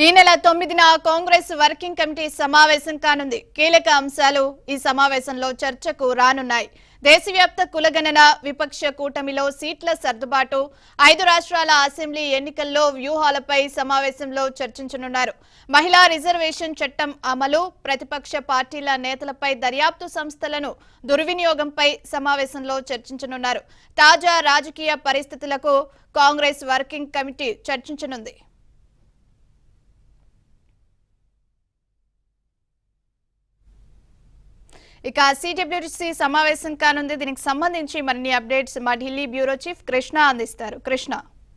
ఈ నెల తొమ్మిదిన కాంగ్రెస్ వర్కింగ్ కమిటీ సమావేశం కానుంది కీలక అంశాలు ఈ సమావేశంలో చర్చకు రానున్నాయి దేశవ్యాప్త కులగణన విపక్ష కూటమిలో సీట్ల సర్దుబాటు ఐదు రాష్ట్రాల అసెంబ్లీ ఎన్నికల్లో వ్యూహాలపై సమావేశంలో చర్చించనున్నారు మహిళా రిజర్వేషన్ చట్టం అమలు ప్రతిపక్ష పార్టీల నేతలపై దర్యాప్తు సంస్థలను దుర్వినియోగంపై సమావేశంలో చర్చించనున్నారు తాజా రాజకీయ పరిస్థితులకు కాంగ్రెస్ వర్కింగ్ కమిటీ చర్చించనుంది ఇక సిడబ్ల్యూసి సమావేశం కానుంది దీనికి సంబంధించి మరిన్ని అప్డేట్స్ మా ఢిల్లీ బ్యూరో చీఫ్ కృష్ణ అందిస్తారు కృష్ణ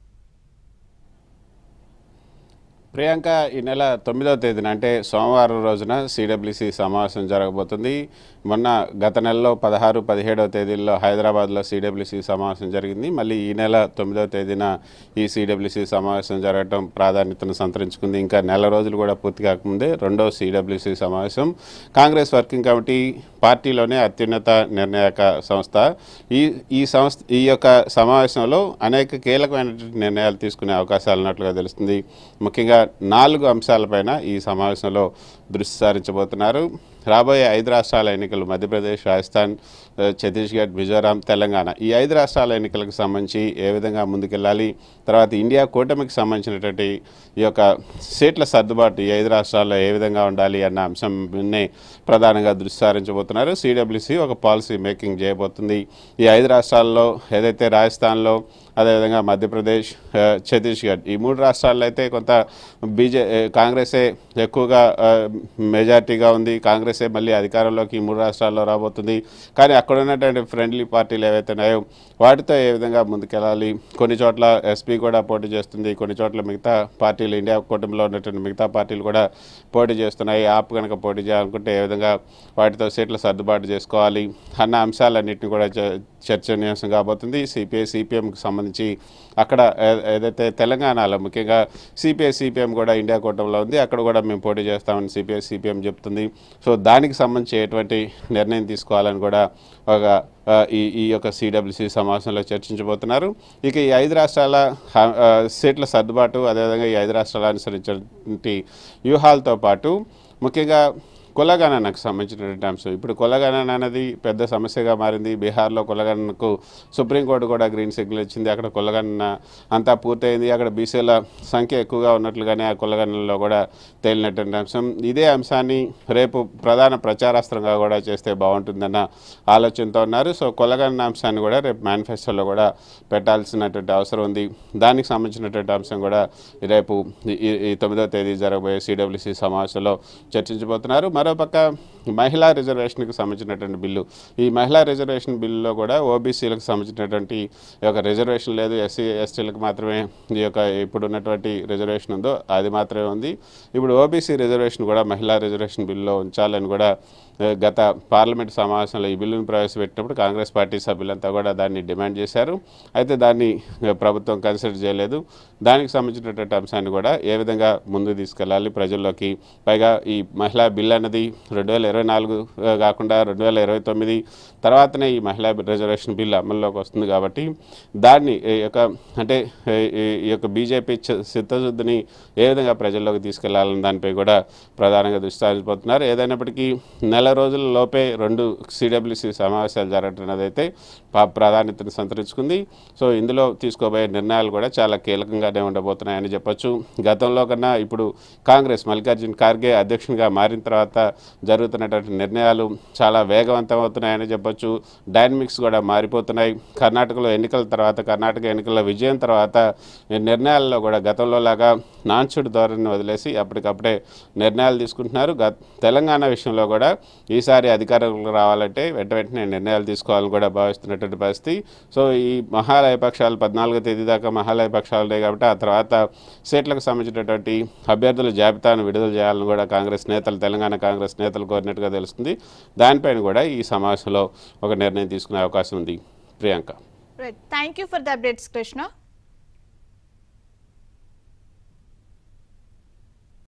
ప్రియాంక ఈ నెల తొమ్మిదవ తేదీన అంటే సోమవారం రోజున సిడబ్ల్యూసి సమావేశం జరగబోతుంది మొన్న గత నెలలో పదహారు పదిహేడవ తేదీల్లో హైదరాబాద్లో సిడబ్ల్యూసి సమావేశం జరిగింది మళ్ళీ ఈ నెల తొమ్మిదవ తేదీన ఈ సిడబ్ల్యూసి సమావేశం జరగడం ప్రాధాన్యతను సంతరించుకుంది ఇంకా నెల రోజులు కూడా పూర్తి కాకముందే రెండో సిడబ్ల్యూసి సమావేశం కాంగ్రెస్ వర్కింగ్ కమిటీ పార్టీలోనే అత్యున్నత నిర్ణాయక సంస్థ ఈ ఈ సంస్థ ఈ యొక్క సమావేశంలో అనేక కీలకమైనటువంటి నిర్ణయాలు తీసుకునే అవకాశాలు ఉన్నట్లుగా తెలుస్తుంది ముఖ్యంగా నాలుగు అంశాలపైన ఈ సమావేశంలో దృష్టి సారించబోతున్నారు రాబోయే ఐదు రాష్ట్రాల ఎన్నికలు మధ్యప్రదేశ్ రాజస్థాన్ ఆ, ఛత్తీస్గఢ్ మిజోరాం తెలంగాణ ఈ ఐదు రాష్ట్రాల ఎన్నికలకు సంబంధించి ఏ విధంగా ముందుకెళ్ళాలి తర్వాత ఇండియా కూటమికి సంబంధించినటువంటి ఈ యొక్క సీట్ల సర్దుబాటు ఈ ఐదు రాష్ట్రాల్లో ఏ విధంగా ఉండాలి అన్న అంశం మీదనే ప్రధానంగా దృష్టి సారించబోతున్నారు సిడబ్ల్యూసి ఒక పాలసీ మేకింగ్ చేయబోతుంది ఈ ఐదు రాష్ట్రాల్లో ఏదైతే రాజస్థాన్లో అదేవిధంగా మధ్యప్రదేశ్ ఆ, ఛత్తీస్గఢ్ ఈ మూడు రాష్ట్రాల్లో అయితే కొంత బీజే ఏ, కాంగ్రెసే ఎక్కువగా ఆ, మెజార్టీగా ఉంది కాంగ్రెసే మళ్ళీ అధికారంలోకి ఈ మూడు రాష్ట్రాల్లో రాబోతుంది కానీ అక్కడ ఉన్నటువంటి ఫ్రెండ్లీ పార్టీలు ఏవైతే ఉన్నాయో వాటితో ఏ విధంగా ముందుకెళ్ళాలి కొన్ని చోట్ల ఎస్పీ కూడా పోటీ చేస్తుంది కొన్ని చోట్ల మిగతా పార్టీలు ఇండియా కూటమిలో ఉన్నటువంటి మిగతా పార్టీలు కూడా పోటీ చేస్తున్నాయి ఆప్ కనుక పోటీ చేయాలనుకుంటే ఏ విధంగా వాటితో సీట్ల సర్దుబాటు చేసుకోవాలి అన్న అంశాలన్నింటినీ కూడా చ- చర్చనీయాంశం కాబోతుంది సిపిఐ సిపిఎంకి సంబంధించి అక్కడ ఏ- ఏదైతే తెలంగాణలో ముఖ్యంగా సిపిఐ సిపిఎం కూడా ఇండియా కూటమిలో ఉంది అక్కడ కూడా మేము పోటీ చేస్తామని సిపిఐ సిపిఎం చెప్తుంది సో దానికి సంబంధించి ఎటువంటి నిర్ణయం తీసుకోవాలని కూడా ఒక ఆ, ఈ ఈ యొక్క సిడబ్ల్యూసి సమావేశంలో చర్చించబోతున్నారు ఇక ఈ ఐదు రాష్ట్రాల ఆ, ఆ, సీట్ల సర్దుబాటు అదేవిధంగా ఈ ఐదు రాష్ట్రాలు అనుసరించినటువంటి వ్యూహాలతో పాటు ముఖ్యంగా కులగణనకు సంబంధించినటువంటి అంశం ఇప్పుడు కులగణన అనేది పెద్ద సమస్యగా మారింది బీహార్లో కులగణనకు సుప్రీంకోర్టు కూడా గ్రీన్ సిగ్నల్ ఇచ్చింది అక్కడ కులగణన అంతా పూర్తయింది అక్కడ బీసీల సంఖ్య ఎక్కువగా ఉన్నట్లుగానే ఆ కులగణనలో కూడా తేలినటువంటి అంశం ఇదే అంశాన్ని రేపు ప్రధాన ప్రచారాస్త్రంగా కూడా చేస్తే బాగుంటుందన్న ఆలోచనతో ఉన్నారు సో కులగణన అంశాన్ని కూడా రేపు మేనిఫెస్టోలో కూడా పెట్టాల్సినటువంటి అవసరం ఉంది దానికి సంబంధించినటువంటి అంశం కూడా రేపు ఈ- ఈ- ఈ తొమ్మిదవ తేదీ జరగబోయే సిడబ్ల్యూసి సమావేశంలో చర్చించబోతున్నారు మరోపక్క మహిళా రిజర్వేషన్కి సంబంధించినటువంటి బిల్లు ఈ మహిళా రిజర్వేషన్ బిల్లులో కూడా ఓబీసీలకు సంబంధించినటువంటి ఈ యొక్క రిజర్వేషన్ లేదు ఎస్సీ ఎస్టీలకు మాత్రమే ఈ యొక్క ఇప్పుడు ఉన్నటువంటి రిజర్వేషన్ ఉందో అది మాత్రమే ఉంది ఇప్పుడు ఓబీసీ రిజర్వేషన్ కూడా మహిళా రిజర్వేషన్ బిల్లులో ఉంచాలని కూడా ఏ, గత పార్లమెంట్ సమావేశంలో ఈ బిల్లును ప్రవేశపెట్టినప్పుడు కాంగ్రెస్ పార్టీ సభ్యులంతా కూడా దాన్ని డిమాండ్ చేశారు అయితే దాన్ని ఏ, ప్రభుత్వం కన్సిడర్ చేయలేదు దానికి సంబంధించినటువంటి అంశాన్ని కూడా ఏ విధంగా ముందుకు తీసుకెళ్ళాలి ప్రజల్లోకి పైగా ఈ మహిళా బిల్ అన్నది రెండు వేల ఇరవై నాలుగు ఆ, కాకుండా రెండు వేల ఇరవై తొమ్మిది తర్వాతనే ఈ మహిళా రిజర్వేషన్ బిల్ అమల్లోకి వస్తుంది కాబట్టి దాన్ని ఈ యొక్క అంటే ఈ- ఈ- ఈ యొక్క బీజేపీ చ- చిత్తశుద్ధిని ఏ విధంగా ప్రజల్లోకి తీసుకెళ్లాలని దానిపై కూడా ప్రధానంగా దృష్టి సారించబోతున్నారు ఏదైనప్పటికీ నెల రోజుల లోపే రెండు సిడబ్ల్యూసి సమావేశాలు జరగటం అయితే పా- ప్రాధాన్యతను సంతరించుకుంది సో ఇందులో తీసుకోబోయే నిర్ణయాలు కూడా చాలా కీలకంగానే ఉండబోతున్నాయని చెప్పొచ్చు గతంలో కన్నా ఇప్పుడు కాంగ్రెస్ మల్లికార్జున్ ఖార్గే అధ్యక్షునిగా మారిన తర్వాత జరుగుతున్నటువంటి నిర్ణయాలు చాలా వేగవంతం అవుతున్నాయని చెప్పొచ్చు డైనమిక్స్ కూడా మారిపోతున్నాయి కర్ణాటకలో ఎన్నికల తర్వాత కర్ణాటక ఎన్నికల విజయం తర్వాత ఈ నిర్ణయాల్లో కూడా గతంలో లాగా నాన్చుడు ధోరణిని వదిలేసి అప్పటికప్పుడే నిర్ణయాలు తీసుకుంటున్నారు గత తెలంగాణ విషయంలో కూడా ఈసారి అధికారంలోకి రావాలంటే వెంట వెంటనే నిర్ణయాలు తీసుకోవాలని కూడా భావిస్తున్నటువంటి పరిస్థితి సో ఈ మహాలయ పక్షాలు పద్నాలుగో తేదీ దాకా మహాలయ పక్షాలు ఉన్నాయి కాబట్టి ఆ తర్వాత సీట్లకు సంబంధించినటువంటి అభ్యర్థుల జాబితాను విడుదల చేయాలని కూడా కాంగ్రెస్ నేతలు తెలంగాణ కాంగ్రెస్ నేతలు కోరినట్టుగా తెలుస్తుంది దానిపైన కూడా ఈ సమావేశంలో ఒక నిర్ణయం తీసుకునే అవకాశం ఉంది Priyanka thank you for the updates Krishna